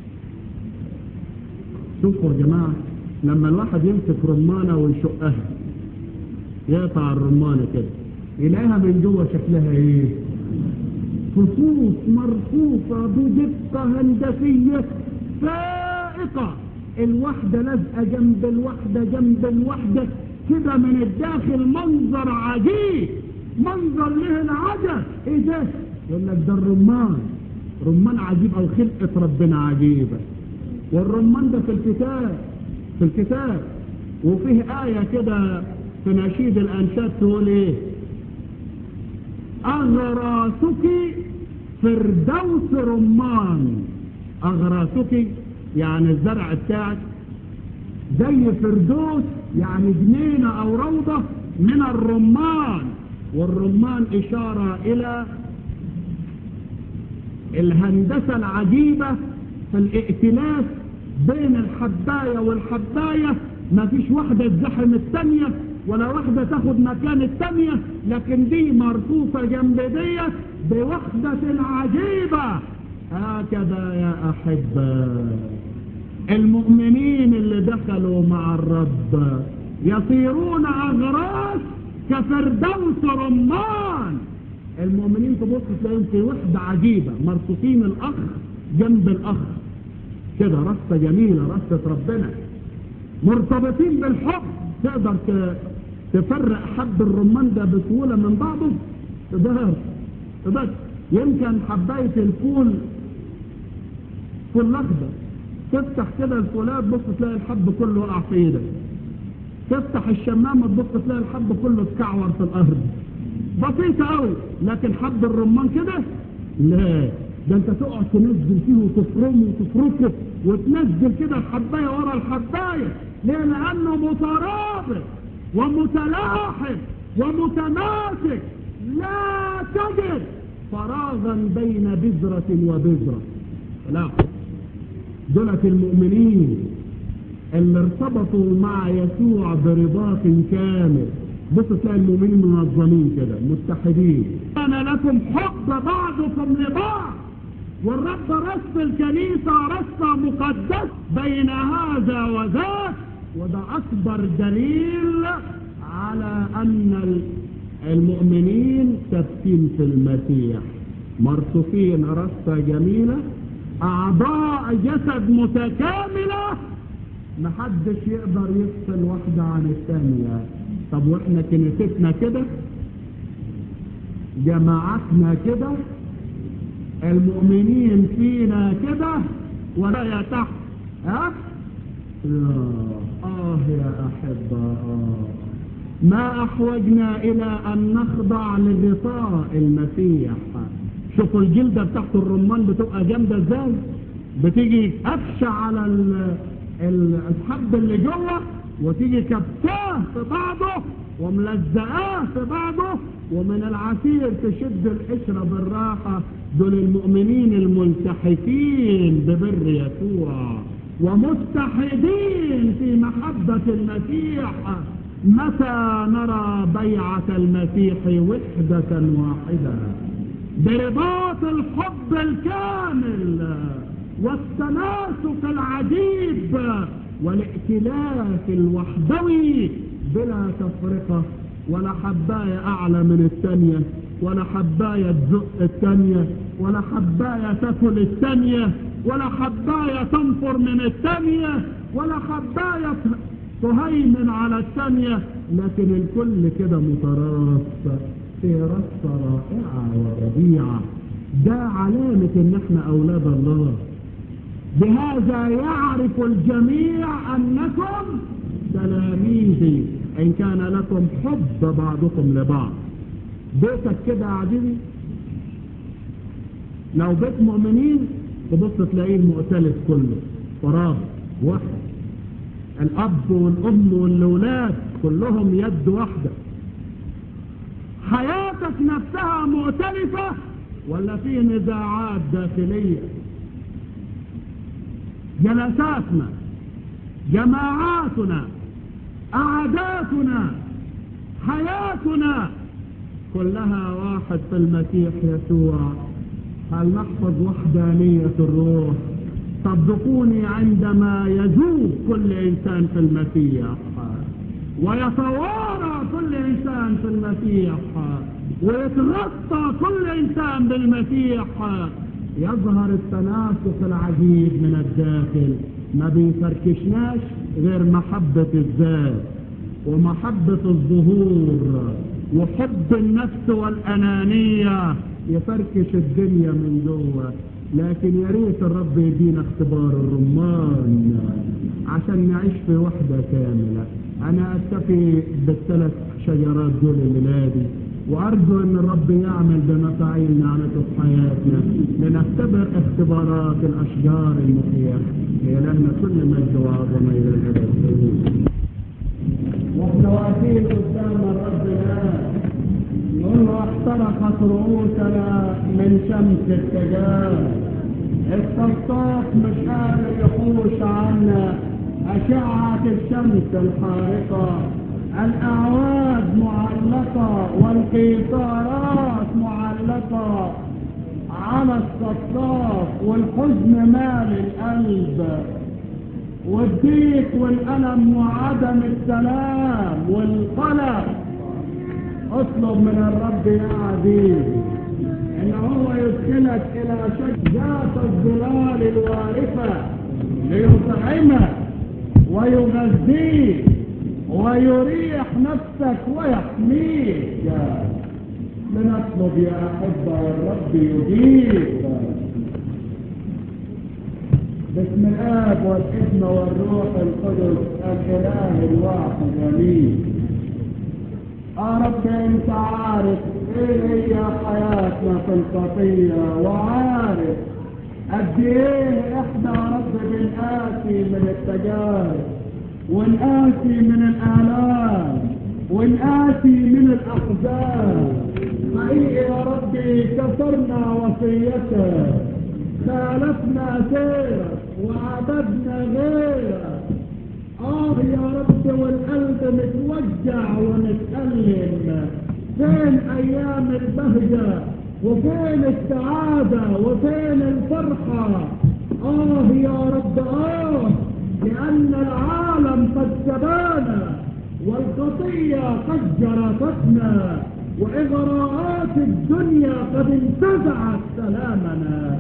شوفوا يا جماعة لما الواحد يمسك رمانة ويشقها يقطع الرمانة كده يلاقيها من جوه شكلها ايه فصوص مرصوصة بدقة هندسية فائقة الواحدة لازقة جنب الواحدة جنب الواحدة كده من الداخل منظر عجيب منظر له العجب ايه ده يقول لك ده الرمان رمان عجيب او خلقة ربنا عجيبة والرمان ده في الكتاب في الكتاب وفيه آية كده في نشيد الأنشاد تقول ايه أغراسك فردوس رمان أغراسك يعني الزرع بتاعك زي فردوس يعني جنينة او روضة من الرمان والرمان اشارة الى الهندسة العجيبة في الائتلاف بين الحباية والحباية ما فيش واحدة تزحم التانية ولا واحدة تاخد مكان التانية لكن دي مرفوفة جنب ديت بوحدة عجيبة هكذا يا أحبة المؤمنين اللي دخلوا مع الرب يصيرون أغراس كفردوس رمان المؤمنين تبص تلاقيهم في وحدة عجيبة مرصوصين الأخ جنب الأخ كده رصة جميلة رصة ربنا مرتبطين بالحب تقدر تفرق حب الرمان ده بسهولة من بعضه تقدر تقدر يمكن حباية الفول فول أخضر تفتح كده الفولات بص تلاقي الحب كله وقع في ايدك تفتح الشمامة تبص تلاقي الحب كله اتكعور في الأرض بسيطة قوي لكن حب الرمان كده لا ده انت تقعد تنزل فيه وتفرمه وتفركه وتنزل كده الحباية ورا الحباية ليه لأنه مترابط ومتلاحم ومتماسك لا تجد فراغا بين بذرة وبذرة لا دولة المؤمنين اللي ارتبطوا مع يسوع برباط كامل بص تلاقي المؤمنين منظمين كده متحدين كان لكم حب بعضكم لبعض والرب رس الكنيسة رسة مقدس بين هذا وذاك وده أكبر دليل على أن المؤمنين ثابتين في المسيح مرصوصين رصة جميلة أعضاء جسد متكاملة محدش يقدر يفصل واحدة عن الثانية طب واحنا كنيستنا كده جماعتنا كده المؤمنين فينا كده ولا يا تحت ها آه يا أحبة آه ما أحوجنا إلى أن نخضع لغطاء المسيح شوفوا الجلدة بتاعت الرمان بتبقى جامدة ازاي بتيجي قفشة على الحب اللي جوه وتيجي كبساه في بعضه وملزقاه في بعضه ومن العسير تشد القشرة بالراحة دول المؤمنين الملتحفين ببر يسوع ومتحدين في محبة المسيح متى نرى بيعة المسيح وحدة واحدة برباط الحب الكامل والتناسق العجيب والائتلاف الوحدوي بلا تفرقة ولا حباية أعلى من الثانية ولا حباية تزق الثانية ولا حباية تاكل الثانية ولا حباية تنفر من الثانية ولا حباية تهيمن على الثانية لكن الكل كده متراص في رصة رائعة وربيعة ده علامة ان احنا اولاد الله بهذا يعرف الجميع انكم تلاميذي ان كان لكم حب بعضكم لبعض بيتك كده عزيزي لو بيت مؤمنين تبص تلاقيه المؤتلف كله تراب واحد الاب والام والاولاد كلهم يد واحده حياتك نفسها مؤتلفه ولا في نزاعات داخليه جلساتنا جماعاتنا عاداتنا حياتنا كلها واحد في المسيح يسوع هل نحفظ وحدانية الروح صدقوني عندما يذوب كل إنسان في المسيح ويتوارى كل إنسان في المسيح ويتغطى كل إنسان بالمسيح يظهر التناسق العجيب من الداخل ما بيفركشناش غير محبة الذات ومحبة الظهور وحب النفس والأنانية يفركش الدنيا من جوه لكن يا ريت الرب يدينا اختبار الرمان عشان نعيش في وحدة كاملة أنا أكتفي بالثلاث شجرات دول الميلادي وأرجو أن الرب يعمل بمفاعيل نعمته في حياتنا لنختبر اختبارات الأشجار المحية لنا كل مجد وعظمة إلى الأبد واحنا واقفين قدام الرب الآن نقول له احترقت رؤوسنا من شمس التجار الصفصاف مش قادر يحوش عنا أشعة الشمس الحارقة الأعواد معلقة والقيثارات معلقة على الصفاف والحزن مال القلب والضيق والألم وعدم السلام والقلق اطلب من الرب يا عزيزي ان هو يدخلك الى شجاة الظلال الوارفة ليطعمك ويغذيك ويريح نفسك ويحميك لنطلب يا أحبة والرب يجيب باسم الآب والابن والروح القدس الإله الواحد أمين يا رب انت عارف ايه هي حياتنا في الخطية وعارف قد ايه احنا يا رب بنقاسي من التجارب ونقاسي من الآلام ونقاسي من الأحزان حقيقي يا ربي كسرنا وصيتك خالفنا سيرك وعبدنا غيرك اه يا رب والقلب متوجع ومتألم فين ايام البهجة وفين السعادة وفين الفرحة اه يا رب اه لان العالم قد سبانا والخطية قد جرفتنا واغراءات الدنيا قد انتزعت سلامنا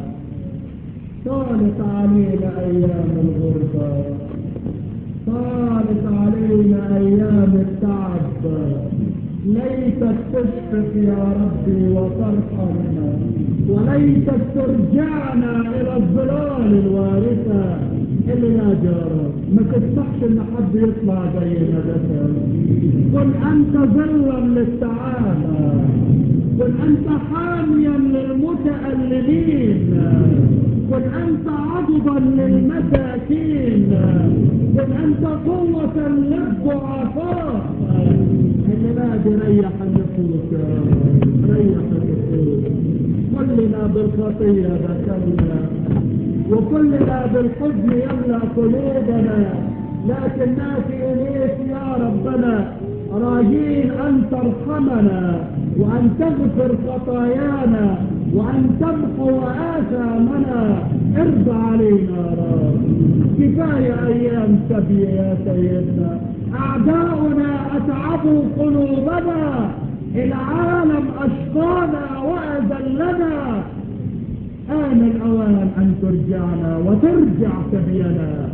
طالت علينا ايام الغربة طالت علينا ايام التعب ليتك تشفق يا ربي وترحمنا وليتك ترجعنا الى الظلال الوارثة اللي لا جارة ما تسمحش ان حد يطلع زينا ده كن انت ظلا للسعادة كن انت حاميا للمتألمين كن انت عضبا للمساكين كن انت قوة للضعفاء اللي لا ريح النفوس يا رب ريح النفوس كلنا بالخطية ذكرنا وكلنا بالحزن يملأ قلوبنا لكننا في إليك يا ربنا راجين أن ترحمنا وأن تغفر خطايانا وأن تمحو آثامنا ارضى علينا يا رب كفاية أيام سبي يا سيدنا أعداؤنا أتعبوا قلوبنا العالم أشقانا وأذلنا آن الأوان أن ترجعنا وترجع سبينا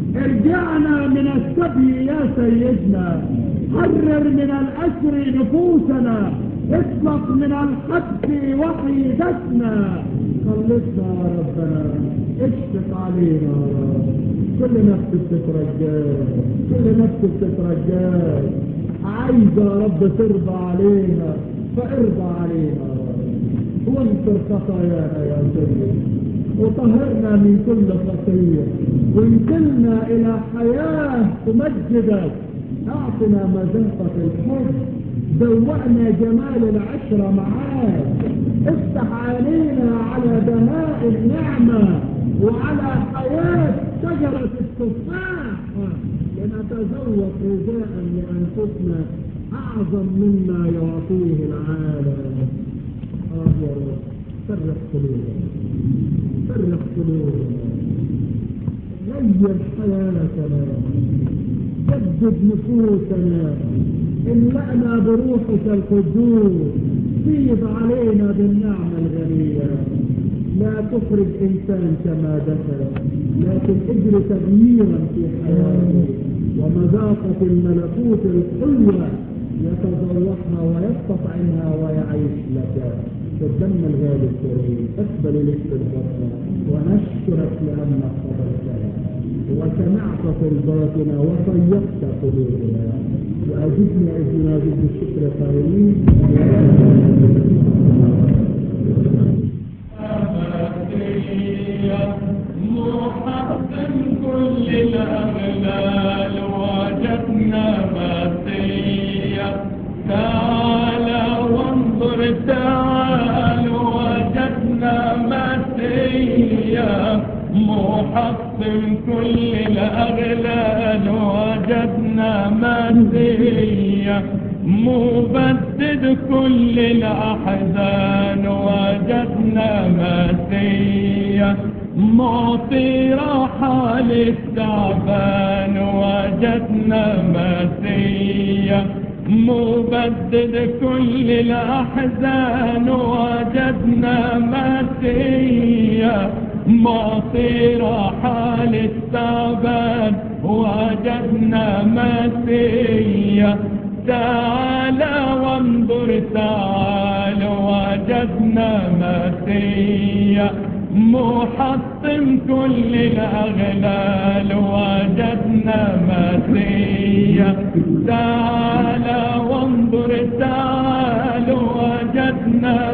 ارجعنا من السبي يا سيدنا حرر من الأسر نفوسنا اطلق من الحبس وحيدتنا خلصنا يا ربنا اشفق علينا يا رب كل نفس بتترجاك كل نفس بتترجاك عايزة يا رب ترضى علينا فارضى علينا يا رب وانصر خطايانا يا سيدي وطهرنا من كل خطية وانقلنا الى حياة تمجدك اعطنا مذاقة الحب ذوقنا جمال العشرة معاك افتح علينا على بهاء النعمة وعلى حياة شجرة التفاح لنتذوق غذاء لأنفسنا أعظم مما يعطيه العالم آه يا رب فرح قلوبنا فرح قلوبنا غير حياتنا جدد نفوسنا املأنا بروحك القدوس فيض علينا بالنعمة الغنية لا تخرج انسان كما دخل لكن اجر تغييرا في حياته ومذاقة الملكوت الحلوة يتذوقها ويستطعمها ويعيش لك بالدم الغالي الكريم اقبل لك البركة ونشكرك لأنك قبلتنا وسمعت طلباتنا وطيبت قلوبنا وأجبنا إذنا بالشكر قائلين محقا كل الأغلال وجدنا مسيا تعال وانظر تعال وجدنا مسيا محقا محطم كل الأغلال وجدنا مسيح مبدد كل الأحزان وجدنا مسيح معطي راحة للتعبان وجدنا مسيح مبدد كل الأحزان وجدنا مسيح معطي راحة للتعبان وجدنا مسيح تعالى وانظر تعال وجدنا مسيح محطم كل الأغلال وجدنا مسيح تعالى وانظر تعال وجدنا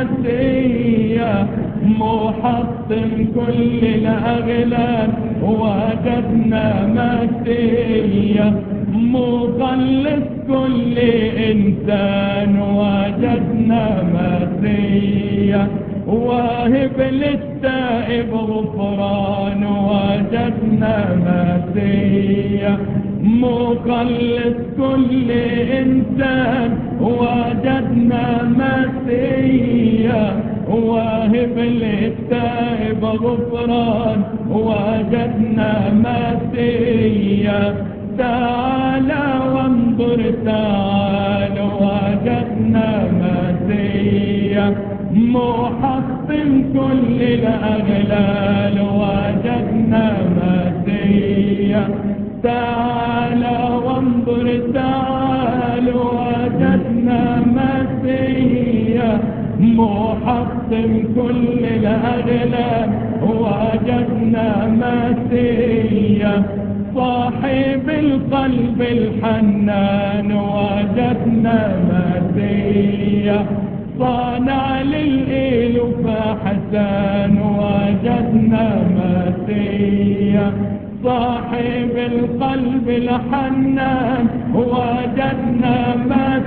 مسيح محطم كل الأغلال وجدنا مسيح مخلص كل إنسان وجدنا مسيح واهب للتائب غفران وجدنا مسيح مخلص كل إنسان وجدنا مسيح واهب للتائب غفران وجدنا مسيح تعالى وانظر تعال وجدنا مسيح محطم كل الأغلال وجدنا مسيح تعالى وانظر تعال وجدنا مسيح محطم كل الأغلال وجدنا مسيح صاحب القلب الحنان وجدنا مسيح صانع للإلف حسان وجدنا مسيح صاحب القلب الحنان وجدنا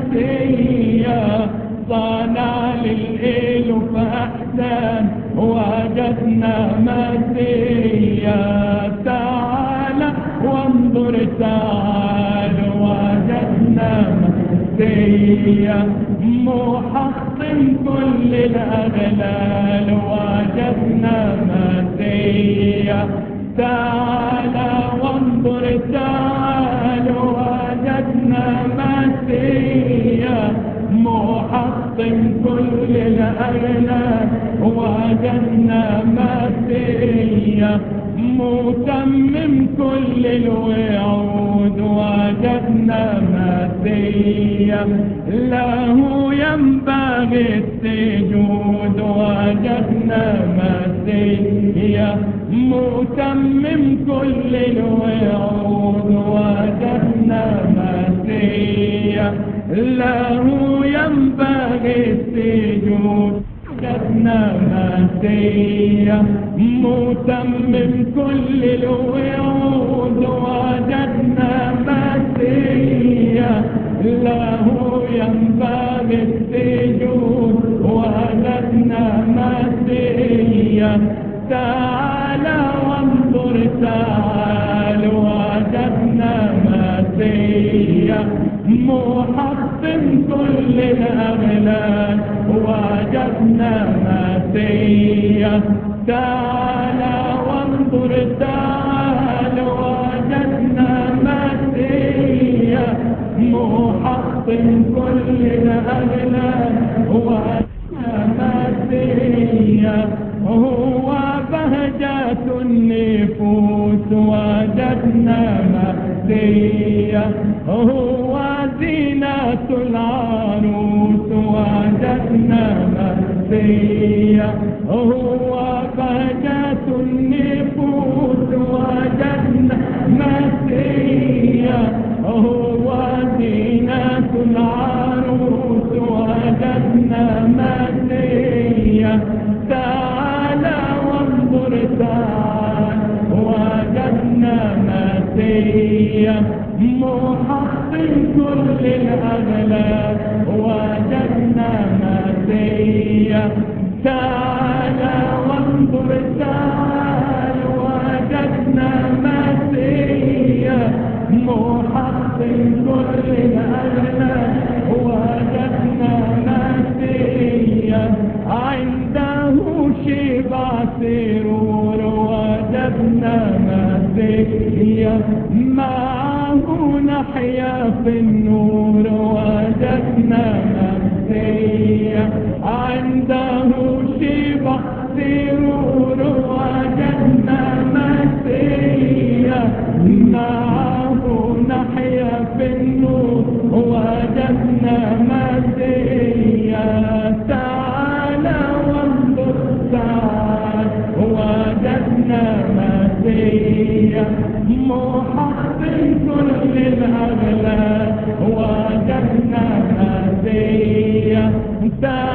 مسيح صانع للإلف أحسان وجدنا مسيح تعالى وانظر تعال وجدنا مسيح محطم كل الأغلال وجدنا مسيح تعالى وانظر تعال وجدنا مسيح محطم كل الأغلال وجدنا مسيح متمم كل الوعود وجدنا مسيح له ينبغي السجود وجدنا مسيح متمم كل الوعود وجدنا مسيح له ينبغي السجود وجدنا مسيح متمم كل الوعود وجدنا مسيح له ينبغي السجود وجدنا مسيح تعالى وانظر تعال وجدنا مسيح محطم كل الأغلال وجدنا مسيح تعالى وانظر تعال وجدنا مسيح محطم كل الأغلال وجدنا مسيح هو بهجة النفوس وجدنا مسيح هو زينة العروس وجدنا مسيح هو بهجة النفوس وجدنا مسيح هو زينة العروس وجدنا مسيح تعالى وانظر تعال وجدنا مسيح محطم كل الأغلال وجدنا مسيح تعالى وانظر تعال وجدنا شبع سرور وجدنا مسيح معه نحيا في النور وجدنا مسيح عنده شبع سرور وجدنا مسيح معه نحيا في النور وجدنا مسيح تعالى وانظر تعال وجدنا مسيح محق كل الأغلال وجدنا مسيح تعال